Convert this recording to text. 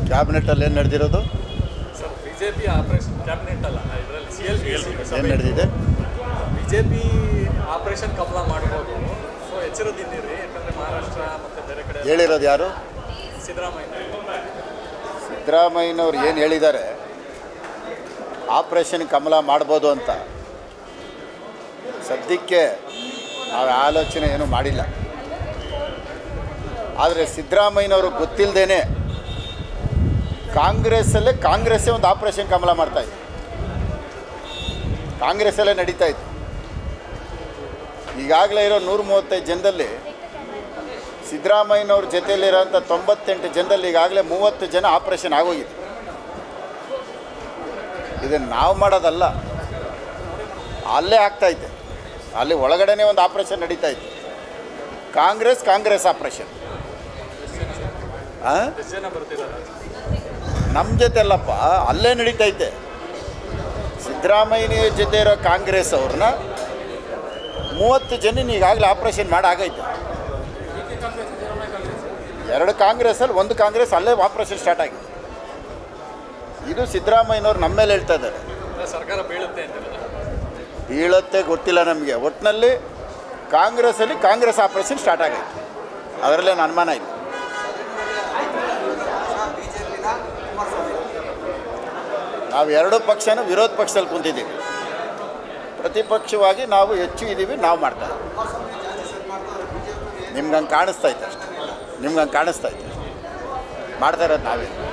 ಕ್ಯಾಬಿನೆಟಲ್ಲಿ ಏನು ನಡೆದಿರೋದು sir BJP operation cabinet ಅಲ್ಲ ಇದರಲ್ಲಿ ಸಿ ಎಲ್ ಏನು ನಡೆದಿದೆ ಬಿಜೆಪಿ ಆಪರೇಷನ್ ಕಮಲ ಮಾಡ್ಬೋದು ಸೊ ಎಚ್ಚರದಿಂದಿರಿ ಯಾಕಂದ್ರೆ ಮಹಾರಾಷ್ಟ್ರ ಮತ್ತೆ ಬೇರೆ ಕಡೆ ಹೇಳಿರೋದು ಯಾರು ಸಿದ್ದರಾಮಯ್ಯ ಸಿದ್ದರಾಮಯ್ಯನವ್ರು ಏನು ಹೇಳಿದ್ದಾರೆ ಆಪ್ರೇಷನ್ ಕಮಲ ಮಾಡ್ಬೋದು ಅಂತ ಸದ್ಯಕ್ಕೆ ನಾವು ಆಲೋಚನೆ ಏನೂ ಮಾಡಿಲ್ಲ ಆದರೆ ಸಿದ್ದರಾಮಯ್ಯನವರು ಗೊತ್ತಿಲ್ಲದೇನೆ ಕಾಂಗ್ರೆಸ್ಸಲ್ಲೇ ಕಾಂಗ್ರೆಸ್ಸೇ ಒಂದು ಆಪ್ರೇಷನ್ ಕಮಲ ಮಾಡ್ತಾಯಿತ್ತು ಕಾಂಗ್ರೆಸ್ಸಲ್ಲೇ ನಡೀತಾ ಇತ್ತು ಈಗಾಗಲೇ ಇರೋ ನೂರ ಮೂವತ್ತೈದು ಜನದಲ್ಲಿ ಸಿದ್ದರಾಮಯ್ಯನವ್ರ ಜೊತೆಯಲ್ಲಿರೋಂಥ ತೊಂಬತ್ತೆಂಟು ಜನದಲ್ಲಿ ಈಗಾಗಲೇ ಮೂವತ್ತು ಜನ ಆಪ್ರೇಷನ್ ಆಗೋಗಿದೆ ಇದನ್ನು ನಾವು ಮಾಡೋದಲ್ಲ ಅಲ್ಲೇ ಆಗ್ತಾಯಿದೆ ಅಲ್ಲಿ ಒಳಗಡೆನೇ ಒಂದು ಆಪ್ರೇಷನ್ ನಡೀತಾ ಇತ್ತು ಕಾಂಗ್ರೆಸ್ ಕಾಂಗ್ರೆಸ್ ಆಪ್ರೇಷನ್ ಹಾಂ ಎಷ್ಟು ಜನ ಬರ್ತಿದ್ದಾರೆ ನಮ್ಮ ಜೊತೆ ಅಲ್ಲಪ್ಪ ಅಲ್ಲೇ ನಡೀತೈತೆ ಸಿದ್ದರಾಮಯ್ಯನ ಜೊತೆ ಇರೋ ಕಾಂಗ್ರೆಸ್ ಅವ್ರನ್ನ ಮೂವತ್ತು ಜನ ಈಗಾಗಲೇ ಆಪ್ರೇಷನ್ ಮಾಡಾಗೈತೆ ಎರಡು ಕಾಂಗ್ರೆಸ್ಸಲ್ಲಿ ಒಂದು ಕಾಂಗ್ರೆಸ್ ಅಲ್ಲೇ ಆಪ್ರೇಷನ್ ಸ್ಟಾರ್ಟ್ ಆಗಿದೆ ಇದು ಸಿದ್ದರಾಮಯ್ಯನವ್ರು ನಮ್ಮ ಮೇಲೆ ಹೇಳ್ತಾ ಇದ್ದಾರೆ ಅಂದ್ರೆ ಸರ್ಕಾರ ಬೀಳುತ್ತೆ ಅಂತಿಲ್ಲ ಬೀಳತ್ತೆ ಗೊತ್ತಿಲ್ಲ ನಮಗೆ ಒಟ್ಟಿನಲ್ಲಿ ಕಾಂಗ್ರೆಸ್ಸಲ್ಲಿ ಕಾಂಗ್ರೆಸ್ ಆಪ್ರೇಷನ್ ಸ್ಟಾರ್ಟ್ ಆಗೈತೆ ಅದರಲ್ಲೇನು ಅನುಮಾನ ಇಲ್ಲ ನಾವು ಎರಡು ಪಕ್ಷನೂ ವಿರೋಧ ಪಕ್ಷದಲ್ಲಿ ಕುಂತಿದ್ದೀವಿ ಪ್ರತಿಪಕ್ಷವಾಗಿ ನಾವು ಹೆಚ್ಚು ಇದ್ದೀವಿ ನಾವು ಮಾಡ್ತಾ ಇದ್ದೀವಿ ನಿಮ್ಗೆ ಹಂಗೆ ಕಾಣಿಸ್ತಾ ಇತ್ತು ಅಷ್ಟೇ ನಿಮ್ಗೆ ಹಂಗೆ ಕಾಣಿಸ್ತಾ ಇತ್ತು ಮಾಡ್ತಾ ಇರೋದು ನಾವೇ